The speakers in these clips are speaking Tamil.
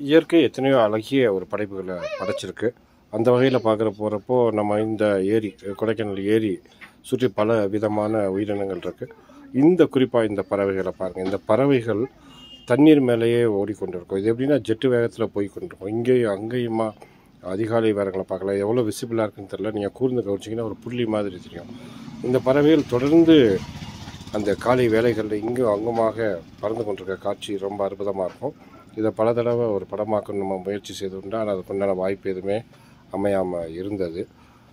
இயற்கை எத்தனையோ அழகிய ஒரு படைப்புகளை படைச்சிருக்கு அந்த வகையில் பார்க்குற போகிறப்போ நம்ம இந்த ஏரி கொடைக்கானல் ஏரி சுற்றி பல விதமான உயிரினங்கள் இருக்குது இந்த குறிப்பாக இந்த பறவைகளை பாருங்கள் இந்த பறவைகள் தண்ணீர் மேலேயே ஓடிக்கொண்டிருக்கும் இது எப்படின்னா ஜெட்டு வேகத்தில் போய் கொண்டிருக்கும் இங்கேயும் அங்கேயுமா அதிகாலை வேரங்களை பார்க்கலாம் எவ்வளோ விசிபிளாக இருக்குன்னு தெரியல நீங்கள் கூர்ந்து கவனிச்சிங்கன்னா ஒரு புள்ளி மாதிரி தெரியும் இந்த பறவைகள் தொடர்ந்து அந்த காலை வேலைகளில் இங்கும் அங்குமாக பறந்து கொண்டிருக்க காட்சி ரொம்ப அற்புதமாக இருக்கும் இதை பல தடவை ஒரு படமாக்க நம்ம முயற்சி செய்துண்டு ஆனால் அதுக்குண்டான வாய்ப்பு எதுவுமே அமையாமல் இருந்தது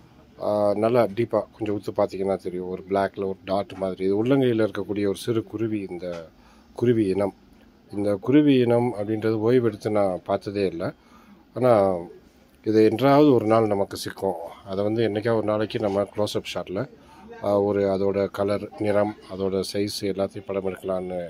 ஆஹ் நல்லா டீப்பாக கொஞ்சம் உத்து பார்த்தீங்கன்னா தெரியும் ஒரு பிளாக்ல ஒரு டாட் மாதிரி இது உள்ளங்கையில் இருக்கக்கூடிய ஒரு சிறு குருவி இந்த குருவி இனம் இந்த குருவி இனம் அப்படின்றது ஓய்வெடுத்து நான் பார்த்ததே இல்லை ஆனால் இது என்றாவது ஒரு நாள் நமக்கு சிக்கும் அதை வந்து என்றைக்கா ஒரு நாளைக்கு நம்ம க்ளோஸ்அப் ஷாட்டில் ஒரு அதோட கலர் நிறம் அதோட சைஸ் எல்லாத்தையும் படம் எடுக்கலான்னு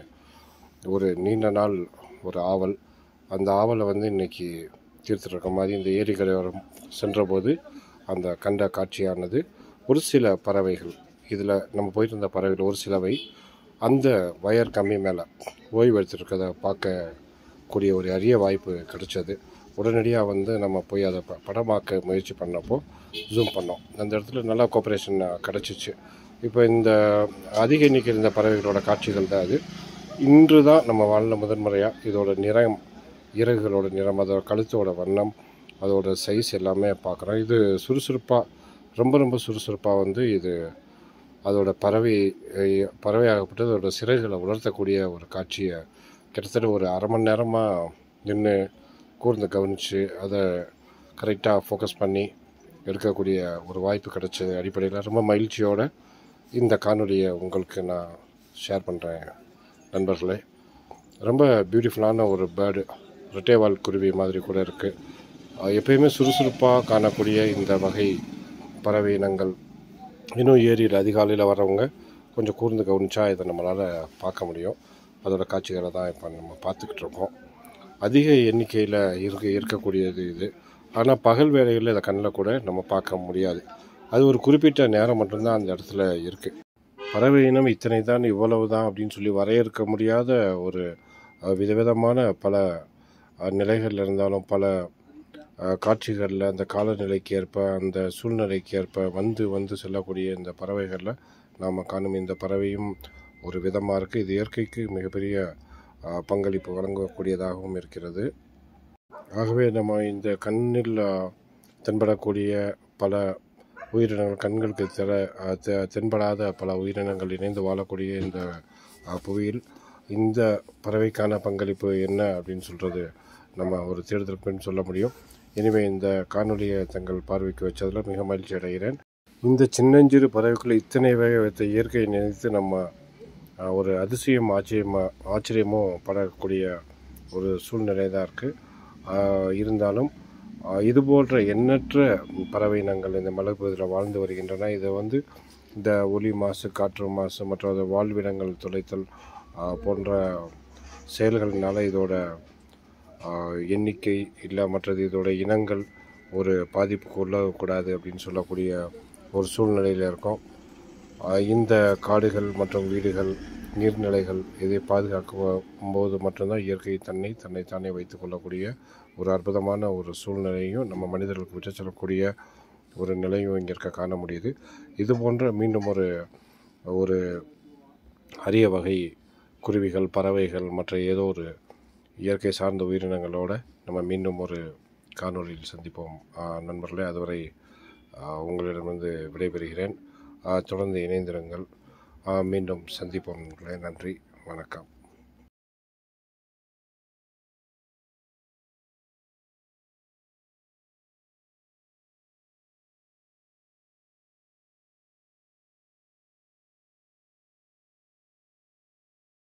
ஒரு நீண்ட நாள் ஒரு ஆவல் அந்த ஆவலை வந்து இன்னைக்கு தீர்த்துருக்க மாதிரி இந்த ஏரிக்கரையோரம் சென்றபோது அந்த கண்ட காட்சியானது ஒரு சில பறவைகள் இதில் நம்ம போயிட்டு இருந்த பறவைகள் ஒரு சிலவை அந்த வயர் கம்மி மேலே ஓய்வு எடுத்துருக்கதை பார்க்கக்கூடிய ஒரு அரிய வாய்ப்பு கிடைச்சது உடனடியாக வந்து நம்ம போய் அதை ப- படமாக்க முயற்சி பண்ணப்போ ஜூம் பண்ணோம் அந்த இடத்துல நல்லா கோஆப்ரேஷன் கிடச்சிச்சு இப்போ இந்த அதிக எண்ணிக்கை இருந்த பறவைகளோட காட்சிகள் தான் அது இன்று தான் நம்ம வாழ்ந்த முதன்முறையாக இதோட நிறம் இறகுகளோட நிறம் அதோட கழுத்தோட வண்ணம் அதோட சைஸ் எல்லாமே பார்க்குறோம் இது சுறுசுறுப்பாக ரொம்ப ரொம்ப சுறுசுறுப்பாக வந்து இது அதோட பறவை அஹ், பறவையாகப்பட்டது அதோட சிறகுகளை உலர்த்தக்கூடிய ஒரு காட்சியை கிட்டத்தட்ட ஒரு அரை மணி நேரமாக நின்று கூர்ந்து கவனித்து அதை கரெக்டாக ஃபோக்கஸ் பண்ணி எடுக்கக்கூடிய ஒரு வாய்ப்பு கிடைச்சது அடிப்படையில் ரொம்ப மகிழ்ச்சியோட இந்த காணொலியை உங்களுக்கு நான் ஷேர் பண்ணுறேன் நண்பர்களே ரொம்ப பியூட்டிஃபுல்லான ஒரு பேர்டு ரெட்டைவால் குருவி மாதிரி கூட இருக்குது எப்பயுமே சுறுசுறுப்பாக காணக்கூடிய இந்த வகை பறவை இனங்கள் இன்னும் ஏரியில் அதிகாலையில் வர்றவங்க கொஞ்சம் கூர்ந்து கவனிச்சா இதை நம்மளால் பார்க்க முடியும் அதோட காட்சிகளை தான் இப்போ நம்ம பார்த்துக்கிட்டு இருக்கோம் அதிக எண்ணிக்கையில் இருக்க இருக்கக்கூடியது இது ஆனால் பகல் வேளைகளில் இதை கண்ணில் கூட நம்ம பார்க்க முடியாது அது ஒரு குறிப்பிட்ட நேரம் மட்டும்தான் அந்த இடத்துல இருக்குது பறவை இனம் இத்தனை தான் இவ்வளவு தான் அப்படின்னு சொல்லி வரையறுக்க முடியாத ஒரு அஹ், விதவிதமான பல அஹ், நிலைகள் இருந்தாலும் பல அஹ், காட்சிகளில் அந்த காலநிலைக்கு ஏற்ப அந்த சூழ்நிலைக்கு ஏற்ப வந்து வந்து செல்லக்கூடிய இந்த பறவைகளில் நாம் காணும் இந்த பறவையும் ஒரு விதமாக இருக்குது இது இயற்கைக்கு மிகப்பெரிய அஹ், பங்களிப்பு வழங்கக்கூடியதாகவும் இருக்கிறது ஆகவே நம்ம இந்த கண்ணில் அஹ், தென்படக்கூடிய பல உயிரினங்கள் கண்களுக்கு தெர அஹ், தெ- தென்படாத பல உயிரினங்கள் இணைந்து வாழக்கூடிய இந்த அஹ், புவியில் இந்த பறவைக்கான பங்களிப்பு என்ன அப்படின்னு சொல்கிறது நம்ம ஒரு தேடுதல் பின் சொல்ல முடியும் எனவே இந்த காணொலியை தங்கள் பார்வைக்கு வச்சதில் மிக மகிழ்ச்சி அடைகிறேன் இந்த சின்னஞ்சிறு பறவைக்குள்ள இத்தனை வகை வைத்த இயற்கையை நினைத்து நம்ம அஹ், ஒரு அதிசயம் ஆச்சரியமா ஆச்சரியமும் படக்கூடிய ஒரு சூழ்நிலை தான் இருக்குது இருந்தாலும் அஹ், இது போன்ற எண்ணற்ற பறவை இனங்கள் இந்த மலைப்பகுதியில் வாழ்ந்து வருகின்றன இதை வந்து இந்த ஒலி மாசு காற்று மாசு மற்றும் அது வாழ்விடங்கள் தொலைத்தல் அஹ், போன்ற செயல்களினால இதோட அஹ், எண்ணிக்கை இல்லை மற்றது இதோட இனங்கள் ஒரு பாதிப்புக்கு உள்ளக்கூடாது அப்படின்னு சொல்லக்கூடிய ஒரு சூழ்நிலையில் இருக்கோம் ஆஹ் இந்த காடுகள் மற்றும் வீடுகள் நீர்நிலைகள் இதை பாதுகாக்கும் போது மட்டும்தான் இயற்கை தன்னை தன்னை தானே வைத்துக் கொள்ளக்கூடிய ஒரு அற்புதமான ஒரு சூழ்நிலையும் நம்ம மனிதர்களுக்கு விட்டு செல்லக்கூடிய ஒரு நிலையும் இங்கே இருக்க காண முடியுது இது போன்ற மீண்டும் ஒரு ஒரு அரிய வகை குருவிகள் பறவைகள் மற்ற ஏதோ ஒரு இயற்கை சார்ந்த உயிரினங்களோட நம்ம மீண்டும் ஒரு காணொளியில் சந்திப்போம் ஆஹ் நண்பர்களே அதுவரை ஆஹ் உங்களிடமிருந்து விடைபெறுகிறேன் ஆஹ் தொடர்ந்து இணைந்திருங்கள் ஆஹ் மீண்டும் சந்திப்போம் நண்பர்களே நன்றி வணக்கம்